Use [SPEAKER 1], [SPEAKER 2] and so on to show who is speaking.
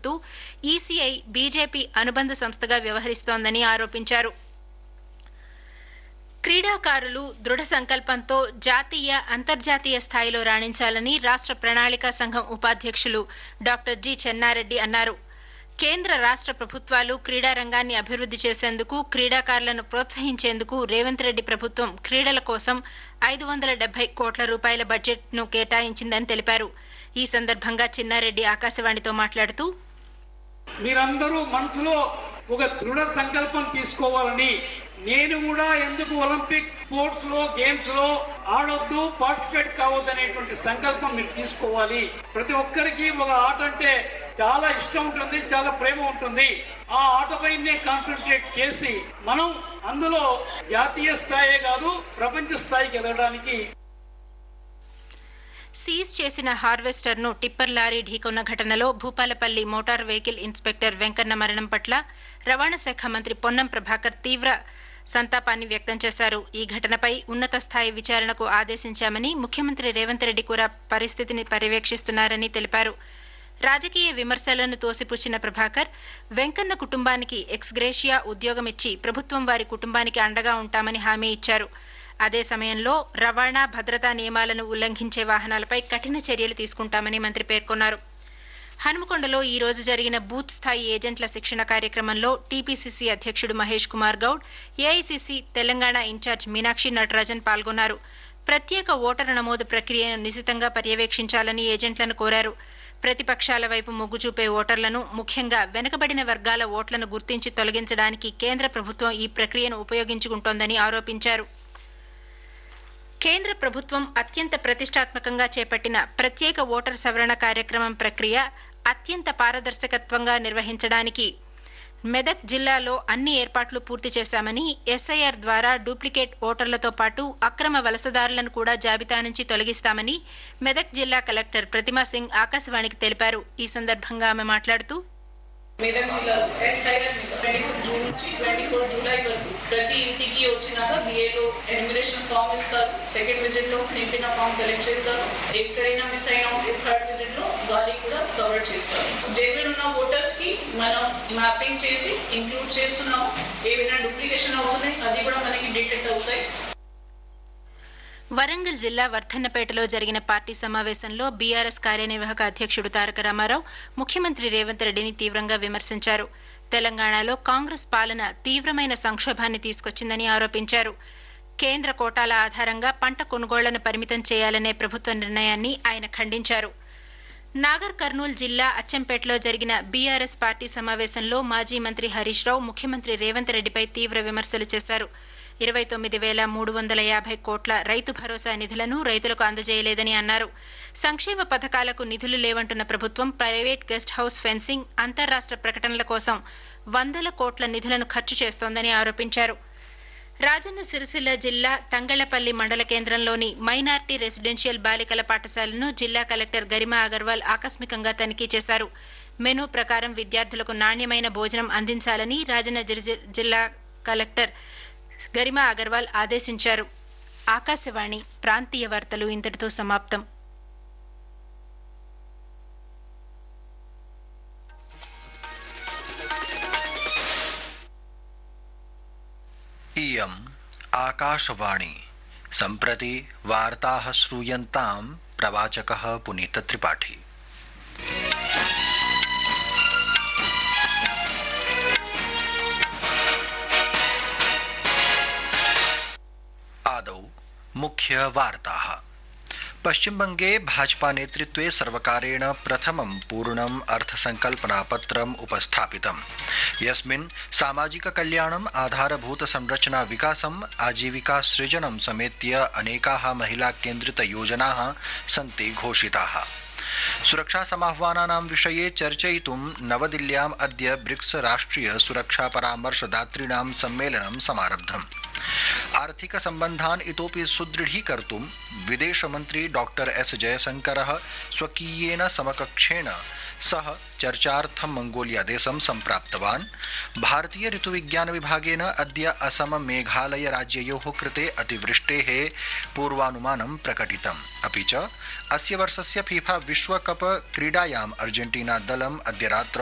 [SPEAKER 1] కోరుతూ ECI BJP అనుబంధ సంస్థగా వ్యవహరిస్తోందని ఆరోపించారు క్రీడాకారులు దృఢ సంకల్పంతో జాతీయ అంతర్జాతీయ స్థాయిలో రాణించాలని రాష్ట ప్రణాళికా సంఘం ఉపాధ్యక్షులు డాక్టర్ జి చెన్నారెడ్డి అన్నారు కేంద్ర రాష్ట ప్రభుత్వాలు క్రీడా రంగాన్ని అభివృద్ది చేసేందుకు క్రీడాకారులను ప్రోత్సహించేందుకు రేవంత్ రెడ్డి ప్రభుత్వం క్రీడల కోసం ఐదు వందల డెబ్బై కోట్ల రూపాయల బడ్జెట్ను కేటాయించిందని తెలిపారు ఈ సందర్భంగా చిన్నారెడ్డి ఆకాశవాణితో మాట్లాడుతూ
[SPEAKER 2] మీరందరూ మనసులో ఒక దృఢ సంకల్పం తీసుకోవాలని నేను కూడా ఎందుకు ఒలింపిక్ స్పోర్ట్స్ లో గేమ్స్ లో ఆడొద్దు పార్టిసిపేట్ కావద్దు అనేటువంటి సంకల్పం మీరు తీసుకోవాలి ప్రతి ఒక్కరికి ఒక ఆట అంటే చాలా ఇష్టం ఉంటుంది చాలా ప్రేమ ఉంటుంది ఆ ఆటపైనే కాన్సన్ట్రేట్ చేసి మనం అందులో జాతీయ స్థాయే కాదు ప్రపంచ స్థాయికి ఎదగడానికి
[SPEAKER 1] సీజ్ చేసిన హార్వెస్టర్ ను టిప్పర్ లారీ ఢీకొన్న ఘటనలో Bhupalpally motor vehicle inspector Venkanna మరణం పట్ల రవాణా శాఖ మంత్రి పొన్నం ప్రభాకర్ తీవ్ర సంతాపాన్ని వ్యక్తం చేశారు ఈ ఘటనపై ఉన్నత స్థాయి విచారణకు ఆదేశించామని ముఖ్యమంత్రి రేవంత్ రెడ్డి కూడా పరిస్థితిని పర్యవేక్షిస్తున్నారని తెలిపారు రాజకీయ విమర్శలను తోసిపుచ్చిన ప్రభాకర్ వెంకన్న కుటుంబానికి ఎక్స్గ్రేషియా ఉద్యోగమిచ్చి ప్రభుత్వం వారి కుటుంబానికి అండగా ఉంటామని హామీ ఇచ్చారు అదే సమయంలో రవాణా భద్రతా నియమాలను ఉల్లంఘించే వాహనాలపై కఠిన చర్యలు తీసుకుంటామని మంత్రి పేర్కొన్నారు హనుమకొండలో ఈ రోజు జరిగిన బూత్ స్థాయి ఏజెంట్ల శిక్షణ కార్యక్రమంలో టీపీసీసీ అధ్యక్షుడు మహేష్ కుమార్ గౌడ్ ఏఐసీసీ తెలంగాణ ఇన్ఛార్జ్ మీనాక్షి నటరాజన్ పాల్గొన్నారు ప్రత్యేక ఓటరు నమోదు ప్రక్రియను నిశితంగా పర్యవేక్షించాలని ఏజెంట్లను కోరారు ప్రతిపక్షాల వైపు మొగ్గు చూపే ఓటర్లను ముఖ్యంగా వెనుకబడిన వర్గాల ఓట్లను గుర్తించి తొలగించడానికి కేంద్ర ప్రభుత్వం ఈ ప్రక్రియను ఉపయోగించుకుంటోందని ఆరోపించారు కేంద్ర ప్రభుత్వం అత్యంత ప్రతిష్టాత్మకంగా చేపట్టిన ప్రత్యేక ఓటర్ సవరణ కార్యక్రమం ప్రక్రియ అత్యంత పారదర్శకత్వంగా నిర్వహించడానికి మెదక్ జిల్లాలో అన్ని ఏర్పాట్లు పూర్తి చేశామని ఎస్ఐఆర్ ద్వారా డూప్లికేట్ ఓటర్లతో పాటు అక్రమ వలసదారులను కూడా జాబితా నుంచి తొలగిస్తామని మెదక్ జిల్లా కలెక్టర్ ప్రతిమా సింగ్ ఆకాశవాణికి తెలిపారు ఈ సందర్భంగా ఆమె మాట్లాడుతూ
[SPEAKER 3] మేడం జిల్లాలో ఎస్ఐఆర్ ట్వంటీ ఫోర్ జూన్ నుంచి ట్వంటీ ఫోర్ జూలై వరకు ప్రతి ఇంటికి వచ్చినాక బిఏలో ఎన్యుమరేషన్ ఫామ్ ఇస్తారు సెకండ్ విజిట్ లో నింపిన ఫామ్ కలెక్ట్ చేస్తారు ఎక్కడైనా మిస్ అయినా ఉంటే థర్డ్ విజిట్ లో వారికి కూడా కవర్ చేస్తారు జైలు ఉన్న ఓటర్స్ కి మనం మ్యాపింగ్ చేసి ఇంక్లూడ్ చేస్తున్నాము ఏవైనా డూప్లికేషన్ అవుతున్నాయి అది కూడా మనకి డిటెక్ట్ అవుతాయి
[SPEAKER 1] వరంగల్ జిల్లా వర్ధన్నపేటలో జరిగిన పార్టీ సమావేశంలో బీఆర్ఎస్ కార్యనిర్వాహక అధ్యక్షుడు తారక రామారావు ముఖ్యమంత్రి రేవంత్ రెడ్డిని తీవ్రంగా విమర్శించారు తెలంగాణలో కాంగ్రెస్ పాలన తీవ్రమైన సంక్షోభాన్ని తీసుకొచ్చిందని ఆరోపించారు కేంద్ర కోటాల ఆధారంగా పంట కొనుగోళ్లను పరిమితం చేయాలనే ప్రభుత్వ నిర్ణయాన్ని ఆయన ఖండించారు నాగర్ కర్నూల్ జిల్లా అచ్చంపేటలో జరిగిన బీఆర్ఎస్ పార్టీ సమావేశంలో మాజీ మంత్రి హరీష్ రావు ముఖ్యమంత్రి రేవంత్ రెడ్డిపై తీవ్ర విమర్శలు చేశారు ఇరవై తొమ్మిది వేల మూడు వందల యాభై కోట్ల రైతు భరోసా నిధులను రైతులకు అందజేయలేదని అన్నారు సంక్షేమ పథకాలకు నిధులు లేవంటున్న ప్రభుత్వం ప్రైవేట్ గెస్ట్ హౌస్ ఫెన్సింగ్ అంతర్రాష్ట ప్రకటనల కోసం వందల కోట్ల నిధులను ఖర్చు చేస్తోందని ఆరోపించారు రాజన్న సిరిసిల్ల జిల్లా తంగళ్లపల్లి మండల కేంద్రంలోని మైనార్టీ రెసిడెన్షియల్ బాలికల పాఠశాలను జిల్లా కలెక్టర్ గరిమా అగర్వాల్ ఆకస్మికంగా తనిఖీ చేశారు మెనూ ప్రకారం విద్యార్థులకు నాణ్యమైన భోజనం అందించాలని రాజన్న జిల్లా కలెక్టర్ గరిమా అగర్వాల్ ఆదేశించారు ఆకాశవాణి ప్రాంతీయ వార్తలు ఇంతటితో సమాప్తం
[SPEAKER 4] इयम् आकाशवाणी सम्प्रति वार्ताः श्रूयन्ताम् प्रवाचकः पुनीतत्रिपाठी आदौ मुख्यवार्ताः पश्चिमबंगे भाजपा नेतृत्वे सर्वकारेण प्रथमं पूर्णम् अर्थसंकल्पनापत्रम् उपस्थापितम् यस्मिन् सामाजिक कल्याणम् आधारभूत संरचना विकासम् आजीविका सृजनं समेत्य अनेकाः महिला केन्द्रित योजनाः सन्ति घोषिताः सुरक्षा समाह्वानानां विषये चर्चयितुं नवदिल्ल्याम् अद्य ब्रिक्स राष्ट्रिय सुरक्षा परामर्शदातॄणां सम्मेलनं समारब्धम् आर्थिक सम्बन्धान् इतोपि सुदृढीकर्तुं विदेशमन्त्री डॉक्टर एस जयशंकरः स्वकीयेन समकक्षेण सह चर्चार्थं मंगोलियादेशं सम्प्राप्तवान् भारतीय ऋतुविज्ञान विभागेन अद्य असम मेघालय राज्ययोः कृते अतिवृष्टेः पूर्वानुमानं प्रकटितम् अपि च अस्य वर्षस्य फीफा विश्वकप क्रीडायाम् अर्जेन्टीना दलम् अद्य रात्रौ